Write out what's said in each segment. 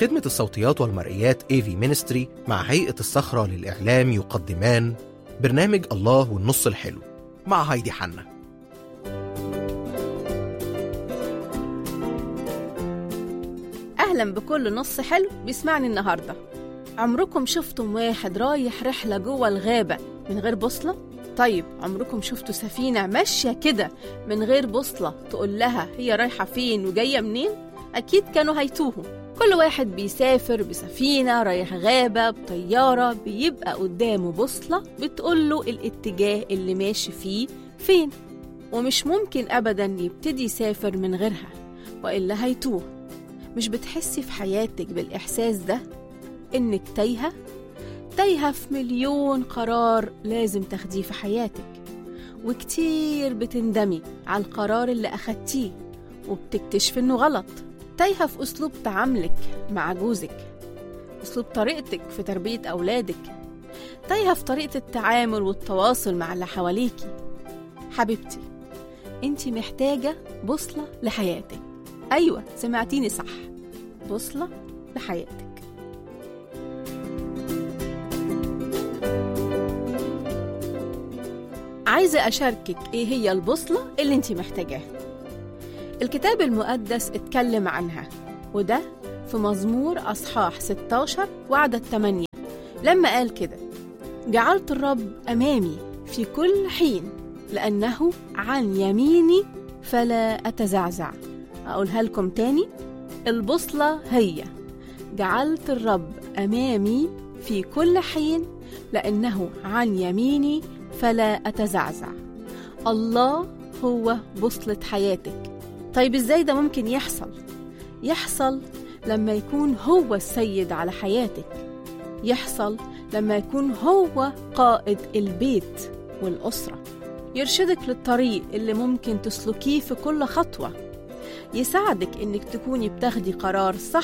خدمة الصوتيات والمرئيات AV Ministry مع هيئة الصخرة للإعلام يقدمان برنامج الله والنص الحلو مع هايدي حنا أهلا بكل نص حلو بيسمعني النهاردة عمركم شفتم واحد رايح رحلة جوه الغابة من غير بوصلة؟ طيب عمركم شفتوا سفينة ماشية كده من غير بوصلة تقول لها هي رايحة فين وجاية منين؟ أكيد كانوا هيتوهوا كل واحد بيسافر بسفينة رايح غابة بطيارة بيبقى قدامه بوصلة بتقوله الاتجاه اللي ماشي فيه فين ومش ممكن أبدا يبتدي يسافر من غيرها وإلا هيتوه مش بتحسي في حياتك بالإحساس ده إنك تايهة تايهة في مليون قرار لازم تاخديه في حياتك وكتير بتندمي على القرار اللي أخدتيه وبتكتشف إنه غلط تايهة في أسلوب تعاملك مع جوزك أسلوب طريقتك في تربية أولادك تايهة في طريقة التعامل والتواصل مع اللي حواليكي حبيبتي انت محتاجة بوصلة لحياتك أيوة سمعتيني صح بوصلة لحياتك عايزة أشاركك إيه هي البوصلة اللي انت محتاجاها الكتاب المقدس اتكلم عنها وده في مزمور أصحاح 16 وعدد 8 لما قال كده جعلت الرب أمامي في كل حين لأنه عن يميني فلا أتزعزع أقولها لكم تاني البوصلة هي جعلت الرب أمامي في كل حين لأنه عن يميني فلا أتزعزع الله هو بوصلة حياتك طيب إزاي ده ممكن يحصل؟ يحصل لما يكون هو السيد على حياتك يحصل لما يكون هو قائد البيت والأسرة يرشدك للطريق اللي ممكن تسلكيه في كل خطوة يساعدك إنك تكوني بتاخدي قرار صح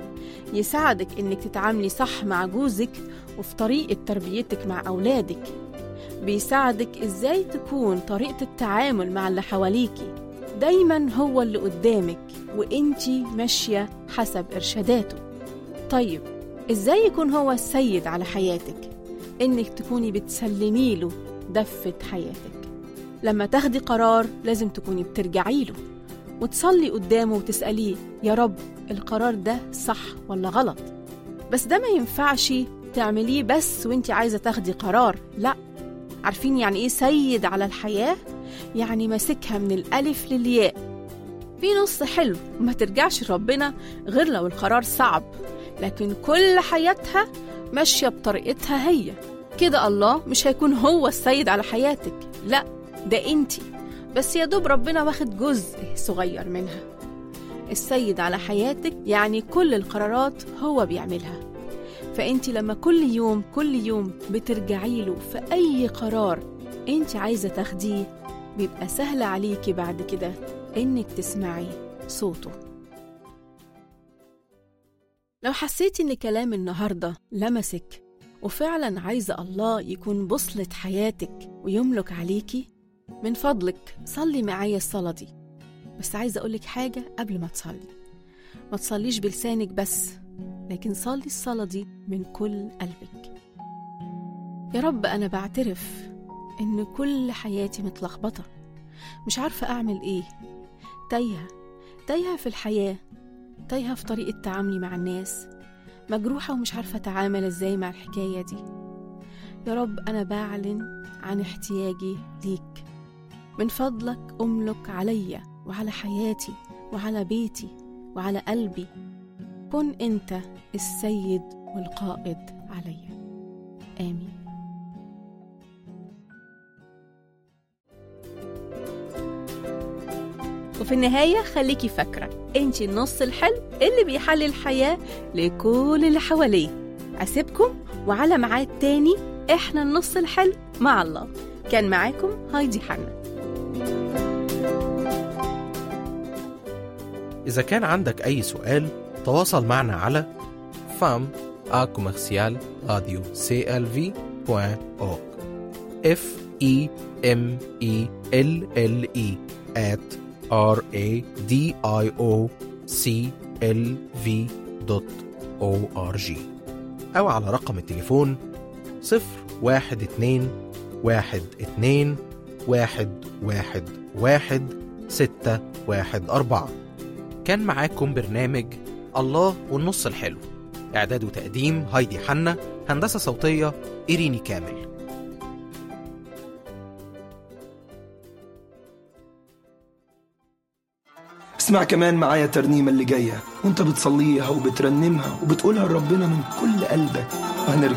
يساعدك إنك تتعاملي صح مع جوزك وفي طريقة تربيتك مع أولادك بيساعدك إزاي تكون طريقة التعامل مع اللي حواليكي دايما هو اللي قدامك وإنتي ماشية حسب إرشاداته طيب إزاي يكون هو السيد على حياتك إنك تكوني بتسلمي له دفة حياتك لما تاخدي قرار لازم تكوني بترجعي له وتصلي قدامه وتسأليه يا رب القرار ده صح ولا غلط بس ده ما ينفعش تعمليه بس وانت عايزة تاخدي قرار لا عارفين يعني ايه سيد على الحياة؟ يعني ماسكها من الألف للياء في نص حلو وما ترجعش ربنا غير لو القرار صعب لكن كل حياتها ماشية بطريقتها هي كده الله مش هيكون هو السيد على حياتك لا ده انتي بس يا دوب ربنا واخد جزء صغير منها السيد على حياتك يعني كل القرارات هو بيعملها فانت لما كل يوم كل يوم بترجعي له في اي قرار انت عايزه تاخديه بيبقى سهل عليكي بعد كده انك تسمعي صوته لو حسيتي ان كلام النهارده لمسك وفعلا عايزه الله يكون بوصله حياتك ويملك عليكي من فضلك صلي معايا الصلاه دي بس عايزه اقولك حاجه قبل ما تصلي ما تصليش بلسانك بس لكن صلي الصلاة دي من كل قلبك يا رب أنا بعترف إن كل حياتي متلخبطة مش عارفة أعمل إيه تايهة تايهة في الحياة تايهة في طريقة تعاملي مع الناس مجروحة ومش عارفة أتعامل إزاي مع الحكاية دي يا رب أنا بعلن عن احتياجي ليك من فضلك أملك عليا وعلى حياتي وعلى بيتي وعلى قلبي كن انت السيد والقائد عليا امين وفي النهاية خليكي فاكرة انتي النص الحلو اللي بيحلي الحياة لكل اللي حواليه أسيبكم وعلى ميعاد تاني احنا النص الحلو مع الله كان معاكم هايدي حنا إذا كان عندك أي سؤال تواصل معنا على fam a commercial radio clv.org f e m e l l e at r a d i o c l v دوت أو على رقم التليفون 012 واحد اتنين واحد واحد واحد ستة واحد أربعة كان معاكم برنامج الله والنص الحلو إعداد وتقديم هايدي حنا هندسة صوتية إيريني كامل اسمع كمان معايا ترنيمة اللي جاية وانت بتصليها وبترنمها وبتقولها لربنا من كل قلبك وهنرجع